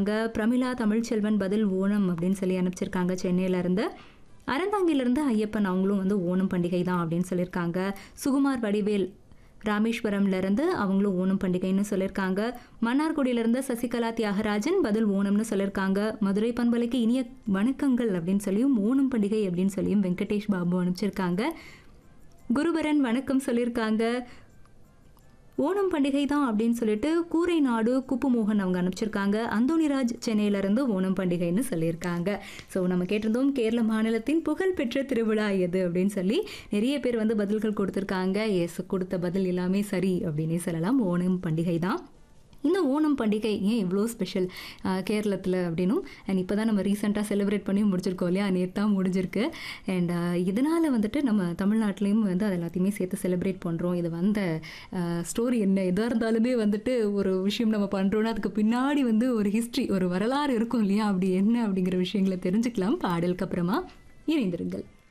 அனுப்பிச்சிருக்காங்க பிரமிளா தமிழ்ச்செல்வன் பதில் ஓணம் அப்படின்னு சொல்லி அனுப்பிச்சிருக்காங்க சென்னையிலேருந்து அறந்தாங்கிலிருந்து ஐயப்பன் அவங்களும் வந்து ஓணம் பண்டிகை தான் அப்படின்னு சொல்லியிருக்காங்க சுகுமார் வடிவேல் ராமேஸ்வரம்ல இருந்து அவங்களும் ஓணம் பண்டிகைன்னு சொல்லியிருக்காங்க மன்னார்குடியிலிருந்து சசிகலா தியாகராஜன் பதில் ஓணம்னு சொல்லியிருக்காங்க மதுரை பண்பலைக்கு இனிய வணக்கங்கள் அப்படின்னு சொல்லியும் ஓணம் பண்டிகை அப்படின்னு சொல்லியும் வெங்கடேஷ் பாபு அனுப்பிச்சிருக்காங்க குருபரன் வணக்கம் சொல்லியிருக்காங்க ஓணம் பண்டிகை தான் அப்படின்னு சொல்லிட்டு கூரை நாடு குப்புமோகன் அவங்க அனுப்பிச்சிருக்காங்க அந்தோனிராஜ் சென்னையிலேருந்து ஓணம் பண்டிகைன்னு சொல்லியிருக்காங்க ஸோ நம்ம கேட்டிருந்தோம் கேரள மாநிலத்தின் புகழ்பெற்ற திருவிழா எது அப்படின்னு சொல்லி நிறைய பேர் வந்து பதில்கள் கொடுத்துருக்காங்க எஸ் கொடுத்த பதில் எல்லாமே சரி அப்படின்னே சொல்லலாம் ஓணம் பண்டிகை தான் இந்த ஓணம் பண்டிகை ஏன் இவ்வளோ ஸ்பெஷல் கேரளத்தில் அப்படின்னும் அண்ட் இப்போ தான் நம்ம ரீசெண்டாக செலிப்ரேட் பண்ணி முடிச்சிருக்கோம் இல்லையா நேற்று தான் முடிஞ்சிருக்கு அண்ட் இதனால் வந்துட்டு நம்ம தமிழ்நாட்டிலையும் வந்து அது எல்லாத்தையுமே சேர்த்து செலிப்ரேட் பண்ணுறோம் இது வந்த ஸ்டோரி என்ன எதாக இருந்தாலுமே வந்துட்டு ஒரு விஷயம் நம்ம பண்ணுறோன்னா அதுக்கு பின்னாடி வந்து ஒரு ஹிஸ்ட்ரி ஒரு வரலாறு இருக்கும் இல்லையா அப்படி என்ன அப்படிங்கிற விஷயங்களை தெரிஞ்சுக்கலாம் பாடலுக்கு அப்புறமா இணைந்திருங்கள்